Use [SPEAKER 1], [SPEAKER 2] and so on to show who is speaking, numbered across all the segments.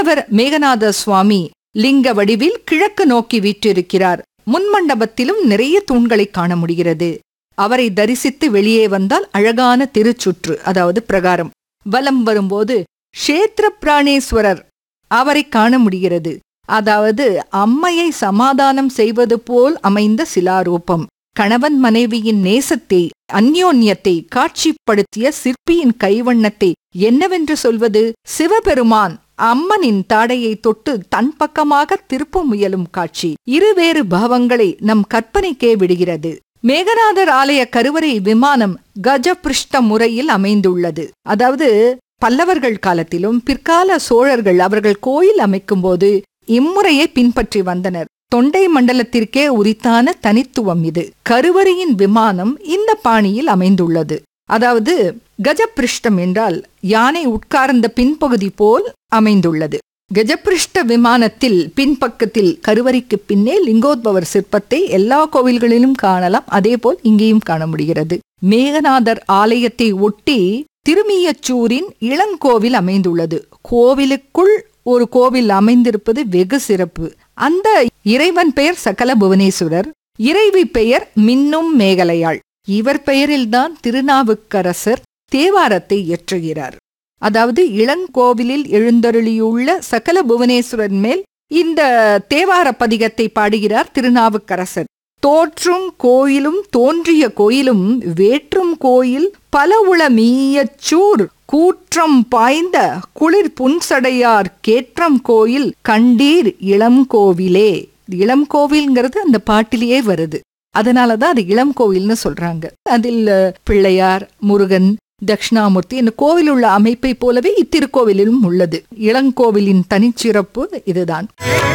[SPEAKER 1] மூலவர் மேகநாத சுவாமி லிங்க வடிவில் கிழக்கு நோக்கி வீற்றிருக்கிறார் முன்மண்டபத்திலும் நிறைய தூண்களை காண முடிகிறது அவரை தரிசித்து வெளியே வந்தால் அழகான திருச்சுற்று அதாவது பிரகாரம் வலம் வரும்போது க்ஷேத்திர பிராணேஸ்வரர் அவரை காண முடிகிறது அதாவது அம்மையை சமாதானம் செய்வது போல் அமைந்த சிலாரூபம் கணவன் மனைவியின் நேசத்தை அந்யோன்யத்தை காட்சிப்படுத்திய சிற்பியின் கைவண்ணத்தை என்னவென்று சொல்வது சிவபெருமான் அம்மனின் தாடையை தொட்டு தன் பக்கமாக திருப்ப முயலும் காட்சி இருவேறு பாவங்களை நம் கற்பனைக்கே விடுகிறது மேகநாதர் ஆலய கருவறை விமானம் கஜபிருஷ்ட முறையில் அமைந்துள்ளது அதாவது பல்லவர்கள் காலத்திலும் பிற்கால சோழர்கள் அவர்கள் கோயில் அமைக்கும்போது இம்முறையை பின்பற்றி வந்தனர் தொண்டை மண்டலத்திற்கே உரித்தான தனித்துவம் இது கருவறையின் விமானம் இந்த பாணியில் அமைந்துள்ளது அதாவது கஜபிருஷ்டம் என்றால் யானை உட்கார்ந்த பின்பகுதி போல் அமைந்துள்ளது கஜபிருஷ்ட விமானத்தில் பின்பக்கத்தில் கருவறைக்கு பின்னே லிங்கோத்பவர் சிற்பத்தை எல்லா கோவில்களிலும் காணலாம் அதேபோல் இங்கேயும் காண முடிகிறது மேகநாதர் ஆலயத்தை ஒட்டி திருமியச்சூரின் இளங்கோவில் அமைந்துள்ளது கோவிலுக்குள் ஒரு கோவில் அமைந்திருப்பது வெகு சிறப்பு அந்த இறைவன் பெயர் சகல புவனேஸ்வரர் இறைவி பெயர் மின்னும் மேகலையாள் இவர் பெயரில்தான் திருநாவுக்கரசர் தேவாரத்தை இயற்றுகிறார் அதாவது இளங்கோவிலில் எழுந்தருளியுள்ள சகல புவனேஸ்வரன் மேல் இந்த தேவார பதிகத்தை பாடுகிறார் திருநாவுக்கரசர் தோற்றும் கோயிலும் தோன்றிய கோயிலும் வேற்றும் கோயில் பலவுள மீயச்சூர் கூற்றம் பாய்ந்த குளிர் புன்சடையார் கேற்றம் கோயில் கண்டீர் இளம் கோவிலே இளம் கோவில்ங்கிறது அந்த பாட்டிலேயே வருது அதனாலதான் அது இளம் கோவில்னு சொல்றாங்க அதில் பிள்ளையார் முருகன் தட்சிணாமூர்த்தி இந்த கோவில் உள்ள அமைப்பை போலவே இத்திருக்கோவிலிலும் உள்ளது இளங்கோவிலின் தனிச்சிறப்பு இதுதான்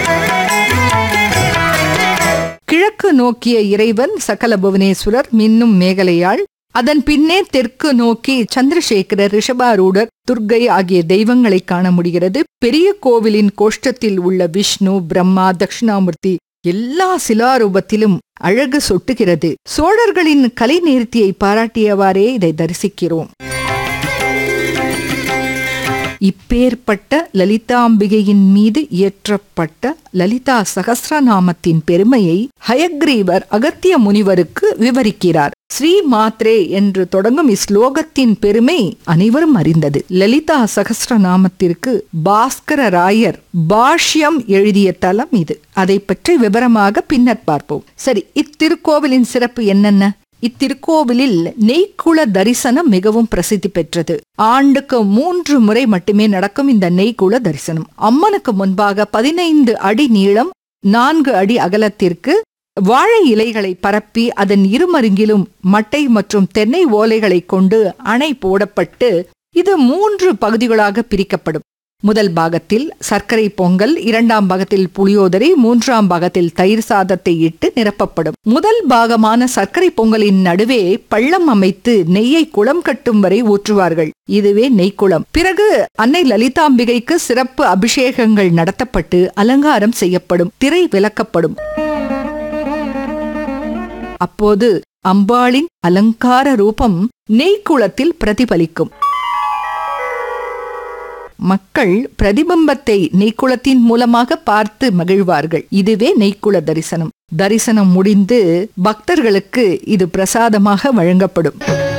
[SPEAKER 1] கிழக்கு நோக்கிய இறைவன் சகல புவனேஸ்வரர் மின்னும் மேகலையாள் அதன் பின்னே தெற்கு நோக்கி சந்திரசேகரர் ரிஷபாரூடர் துர்கை ஆகிய தெய்வங்களை காண முடிகிறது பெரிய கோவிலின் கோஷ்டத்தில் உள்ள விஷ்ணு பிரம்மா தட்சிணாமூர்த்தி எல்லா சிலாரூபத்திலும் அழகு சொட்டுகிறது சோழர்களின் கலை நேர்த்தியை பாராட்டியவாறே இதை தரிசிக்கிறோம் இப்பேற்பட்ட லலிதாம்பிகையின் மீது இயற்றப்பட்ட லலிதா சகசிரநாமத்தின் பெருமையை ஹயக்ரீவர் அகத்திய முனிவருக்கு விவரிக்கிறார் ஸ்ரீ மாத்ரே என்று தொடங்கும் இஸ்லோகத்தின் பெருமை அனைவரும் அறிந்தது லலிதா சகசிரநாமத்திற்கு பாஸ்கர ராயர் பாஷ்யம் எழுதிய தலம் இது அதை பற்றி விவரமாக பின்னர் பார்ப்போம் சரி இத்திருக்கோவிலின் சிறப்பு என்னென்ன இத்திருக்கோவிலில் நெய்க்குள தரிசனம் மிகவும் பிரசித்தி பெற்றது ஆண்டுக்கு மூன்று முறை மட்டுமே நடக்கும் இந்த நெய்க்குள தரிசனம் அம்மனுக்கு முன்பாக பதினைந்து அடி நீளம் நான்கு அடி அகலத்திற்கு வாழை இலைகளை பரப்பி அதன் இருமருங்கிலும் மட்டை மற்றும் தென்னை ஓலைகளை கொண்டு அணை போடப்பட்டு இது மூன்று பகுதிகளாக பிரிக்கப்படும் முதல் பாகத்தில் சர்க்கரை பொங்கல் இரண்டாம் பாகத்தில் புளியோதரை மூன்றாம் பாகத்தில் தயிர் சாதத்தை இட்டு நிரப்பப்படும் முதல் பாகமான சர்க்கரை பொங்கலின் நடுவே பள்ளம் அமைத்து நெய்யை குளம் கட்டும் வரை ஊற்றுவார்கள் இதுவே நெய்க்குளம் பிறகு அன்னை லலிதாம்பிகைக்கு சிறப்பு அபிஷேகங்கள் நடத்தப்பட்டு அலங்காரம் செய்யப்படும் திரை விலக்கப்படும் அப்போது அம்பாளின் அலங்கார ரூபம் நெய்க்குளத்தில் பிரதிபலிக்கும் மக்கள் பிரதிபிம்பத்தை நெய்க்குளத்தின் மூலமாக பார்த்து மகிழ்வார்கள் இதுவே நெய்க்குள தரிசனம் தரிசனம் முடிந்து பக்தர்களுக்கு இது பிரசாதமாக வழங்கப்படும்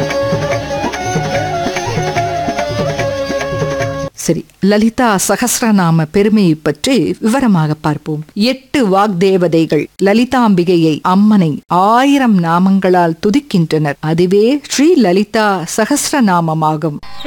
[SPEAKER 1] சரி லலிதா சகசிரநாம பெருமையை பற்றி விவரமாக பார்ப்போம் எட்டு வாக்தேவதைகள் லலிதாம்பிகையை அம்மனை ஆயிரம் நாமங்களால் துதிக்கின்றனர் அதுவே ஸ்ரீ லலிதா சகசிரநாமமாகும்